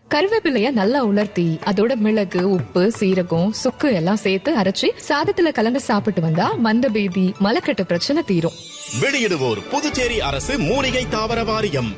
கருவேப்பிலைய நல்லா உலர்த்தி அதோட மிளகு உப்பு சீரகம் சுக்கு எல்லாம் சேர்த்து அரைச்சி சாதத்துல கலந்து சாப்பிட்டு வந்தா மந்தபேதி மலக்கட்டு பிரச்சனை தீரும் வெளியிடுவோர் புதுச்சேரி அரசு மூலிகை தாவர வாரியம்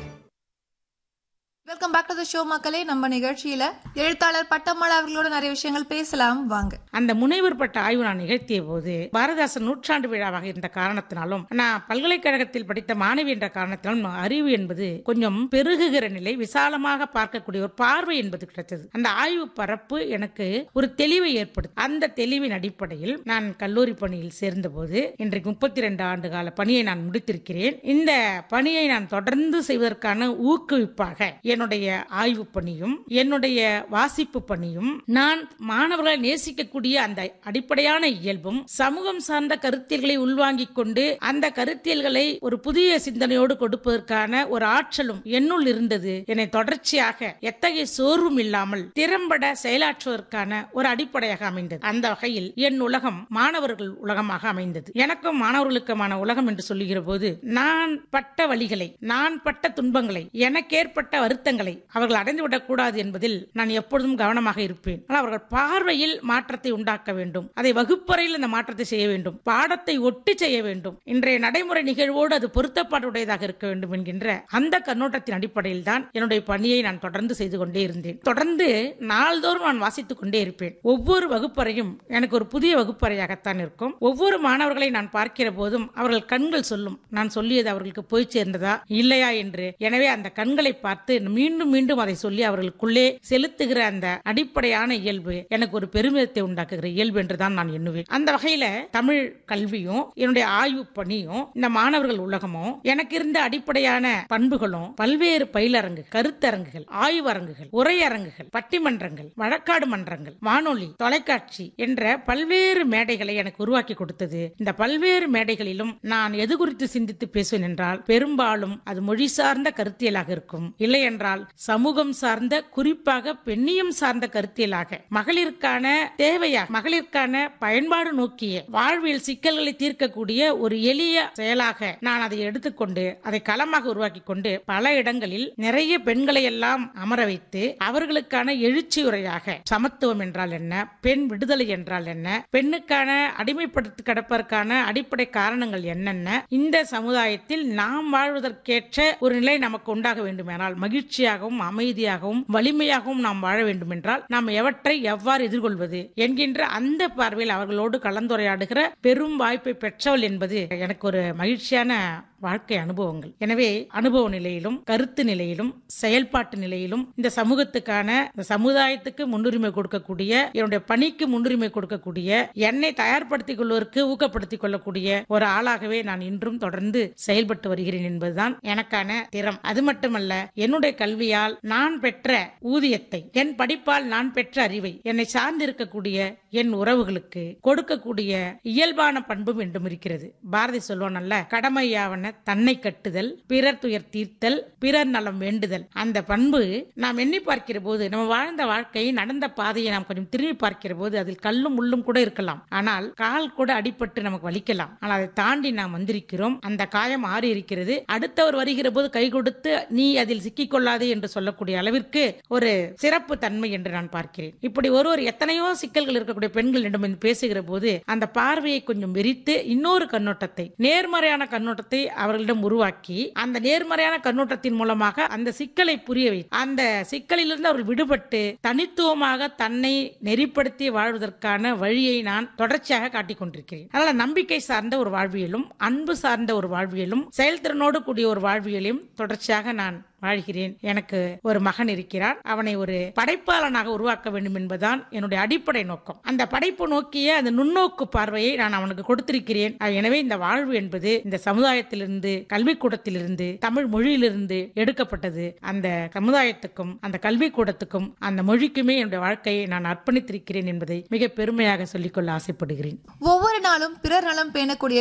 welcome back to the show மக்களே நம்ம நிகழ்ச்சியில எழுத்தாளர் பட்டம்மாள் அவர்களோட நிறைய விஷயங்கள் பேசலாம் வாங்க அந்த முனைவர் பட்ட ஆய்வு நான் நிகழ்த்திய போது பாரதாசன் நூற்றாண்டு விழாவாக இருந்த காரணத்தினாலும் நான் பல்கலைக்கழகத்தில் படித்த மாணவி என்ற காரணத்தினாலும் அறிவு என்பது கொஞ்சம் பெருகுகிற நிலை விசாலமாக பார்க்கக்கூடிய ஒரு பார்வை என்பது கிடைத்தது அந்த ஆய்வு பரப்பு எனக்கு ஒரு தெளிவை ஏற்படுத்தி அந்த தெளிவின் அடிப்படையில் நான் கல்லூரி பணியில் சேர்ந்தபோது இன்றைக்கு முப்பத்தி ரெண்டு ஆண்டு கால பணியை நான் முடித்திருக்கிறேன் இந்த பணியை நான் தொடர்ந்து செய்வதற்கான ஊக்குவிப்பாக என்னுடைய ஆய்வு பணியும் என்னுடைய வாசிப்பு பணியும் நான் மாணவர்களை நேசிக்கக்கூடிய அந்த அடிப்படையான இயல்பும் சமூகம் சார்ந்த கருத்தியல்களை உள்வாங்கிக் கொண்டு அந்த கருத்தியல்களை ஒரு புதிய சிந்தனையோடு கொடுப்பதற்கான ஒரு ஆற்றலும் என்னுள் இருந்தது என்னை தொடர்ச்சியாக எத்தகைய சோர்வும் இல்லாமல் திறம்பட செயலாற்றுவதற்கான ஒரு அடிப்படையாக அமைந்தது அந்த வகையில் என் உலகம் மாணவர்கள் உலகமாக அமைந்தது எனக்கும் மாணவர்களுக்குமான உலகம் என்று சொல்லுகிற போது நான் பட்ட வழிகளை நான் பட்ட துன்பங்களை எனக்கேற்பட்ட வருத்தங்களை அவர்கள் அடைந்துவிடக் கூடாது என்பதில் நான் எப்பொழுதும் கவனமாக இருப்பேன் ஆனால் அவர்கள் பார்வையில் மாற்றத்தை உண்டாக்க வேண்டும் அதை வகுப்பறையில் அந்த மாற்றத்தை செய்ய வேண்டும் பாடத்தை ஒட்டி செய்ய வேண்டும் இன்றைய நடைமுறை நிகழ்வோடு அது பொருத்தப்பாடுடையதாக இருக்க வேண்டும் என்கின்ற அந்த கண்ணோட்டத்தின் அடிப்படையில் தான் என்னுடைய பணியை நான் தொடர்ந்து செய்து கொண்டே இருந்தேன் தொடர்ந்து நாள்தோறும் நான் வாசித்துக் கொண்டே இருப்பேன் ஒவ்வொரு வகுப்பறையும் எனக்கு ஒரு புதிய வகுப்பறையாகத்தான் இருக்கும் ஒவ்வொரு மாணவர்களை நான் பார்க்கிற போதும் அவர்கள் கண்கள் சொல்லும் நான் சொல்லியது அவர்களுக்கு போய் சேர்ந்ததா இல்லையா என்று எனவே அந்த கண்களை பார்த்து மீண்டும் மீண்டும் அதை சொல்லி அவர்களுக்குள்ளே செலுத்துகிற அந்த அடிப்படையான இயல்பு எனக்கு ஒரு பெருமிதத்தை உண்டாக்குகிற இயல்பு என்றுதான் நான் எண்ணுவேன் அந்த வகையில தமிழ் கல்வியும் என்னுடைய ஆய்வு பணியும் இந்த மாணவர்கள் உலகமும் எனக்கு இருந்த அடிப்படையான பண்புகளும் பல்வேறு பயிலரங்கு கருத்தரங்குகள் ஆய்வரங்குகள் உரையரங்குகள் பட்டிமன்றங்கள் வழக்காடு மன்றங்கள் வானொலி தொலைக்காட்சி என்ற பல்வேறு மேடைகளை எனக்கு உருவாக்கி கொடுத்தது இந்த பல்வேறு மேடைகளிலும் நான் எது குறித்து சிந்தித்து பேசுவேன் என்றால் பெரும்பாலும் அது மொழி சார்ந்த கருத்தியலாக இருக்கும் இல்லை என்றால் சமூகம் சார்ந்த குறிப்பாக பெண்ணியம் சார்ந்த கருத்தியலாக மகளிருக்கான தேவையா மகளிருக்கான பயன்பாடு நோக்கிய வாழ்வியல் சிக்கல்களை தீர்க்கக்கூடிய ஒரு எளிய செயலாக நான் அதை எடுத்துக்கொண்டு அதை களமாக உருவாக்கி கொண்டு பல இடங்களில் நிறைய பெண்களை எல்லாம் அமர வைத்து அவர்களுக்கான எழுச்சி உரையாக சமத்துவம் என்றால் என்ன பெண் விடுதலை என்றால் என்ன பெண்ணுக்கான அடிமைப்படுத்தி கிடப்பதற்கான அடிப்படை காரணங்கள் என்னென்ன இந்த சமுதாயத்தில் நாம் வாழ்வதற்கேற்ற ஒரு நிலை நமக்கு உண்டாக வேண்டுமானால் மகிழ்ச்சியாகவும் அமைதியாகவும் வலிமையாகவும் நாம் வாழ வேண்டும் என்றால் நாம் எவற்றை எவ்வாறு எதிர்கொள்வது என்கின்ற அந்த பார்வையில் அவர்களோடு கலந்துரையாடுகிற பெரும் வாய்ப்பை பெற்றவள் என்பது எனக்கு ஒரு மகிழ்ச்சியான வாழ்க்கை அனுபவங்கள் எனவே அனுபவ நிலையிலும் கருத்து நிலையிலும் செயல்பாட்டு நிலையிலும் இந்த சமூகத்துக்கான இந்த சமுதாயத்துக்கு முன்னுரிமை கொடுக்கக்கூடிய என்னுடைய பணிக்கு முன்னுரிமை கொடுக்கக்கூடிய என்னை தயார்படுத்திக் கொள்வதற்கு ஊக்கப்படுத்திக் கொள்ளக்கூடிய ஒரு ஆளாகவே நான் இன்றும் தொடர்ந்து செயல்பட்டு வருகிறேன் என்பதுதான் எனக்கான திறம் அது மட்டுமல்ல என்னுடைய கல்வியால் நான் பெற்ற ஊதியத்தை என் படிப்பால் நான் பெற்ற அறிவை என்னை சார்ந்திருக்கக்கூடிய என் உறவுகளுக்கு கொடுக்கக்கூடிய இயல்பான பண்பும் என்றும் இருக்கிறது பாரதி சொல்வான் அல்ல கடமையாவன தன்னை கட்டுதல் பிறர் துயர் தீர்த்தல் பிறர் நலம் வேண்டுதல் அந்த பண்பு நாம் எண்ணி பார்க்கிற போது நம்ம வாழ்ந்த வாழ்க்கை நடந்த பாதையை நாம் கொஞ்சம் திரும்பி பார்க்கிற போது அதில் கல்லும் முள்ளும் கூட இருக்கலாம் ஆனால் கால் கூட அடிபட்டு நமக்கு வலிக்கலாம் ஆனால் அதை தாண்டி நாம் வந்திருக்கிறோம் அந்த காயம் ஆறி இருக்கிறது அடுத்தவர் வருகிற போது கை கொடுத்து நீ அதில் சிக்கிக்கொள்ளாதே என்று சொல்லக்கூடிய அளவிற்கு ஒரு சிறப்பு தன்மை என்று நான் பார்க்கிறேன் இப்படி ஒருவர் எத்தனையோ சிக்கல்கள் இருக்கக்கூடிய பெண்களிடம் வந்து பேசுகிற போது அந்த பார்வையை கொஞ்சம் விரித்து இன்னொரு கண்ணோட்டத்தை நேர்மறையான கண்ணோட்டத்தை அவர்களிடம் உருவாக்கி அந்த நேர்மறையான கண்ணோட்டத்தின் மூலமாக அந்த சிக்கலை புரிய வை அந்த சிக்கலிலிருந்து அவர்கள் விடுபட்டு தனித்துவமாக தன்னை நெறிப்படுத்தி வாழ்வதற்கான வழியை நான் தொடர்ச்சியாக காட்டிக் கொண்டிருக்கிறேன் அதனால நம்பிக்கை சார்ந்த ஒரு வாழ்வியலும் அன்பு சார்ந்த ஒரு வாழ்வியலும் செயல்திறனோடு கூடிய ஒரு வாழ்வியலையும் தொடர்ச்சியாக நான் வாழ்கிறேன் எனக்கு ஒரு மகன் இருக்கிறான் அவனை ஒரு படைப்பாளனாக உருவாக்க வேண்டும் என்பதுதான் என்னுடைய அடிப்படை நோக்கம் அந்த படைப்பு நோக்கிய அந்த நுண்ணோக்கு பார்வையை நான் அவனுக்கு கொடுத்திருக்கிறேன் அஹ் எனவே இந்த வாழ்வு என்பது இந்த சமுதாயத்திலிருந்து கல்விக்கூடத்திலிருந்து தமிழ் மொழியிலிருந்து எடுக்கப்பட்டது அந்த சமுதாயத்துக்கும் அந்த கல்விக்கூடத்துக்கும் அந்த மொழிக்குமே என்னுடைய வாழ்க்கையை நான் அர்ப்பணித்திருக்கிறேன் என்பதை மிக பெருமையாக சொல்லிக்கொள்ள ஆசைப்படுகிறேன் ஒவ்வொரு நாளும் பிறர் நலம் பேணக்கூடிய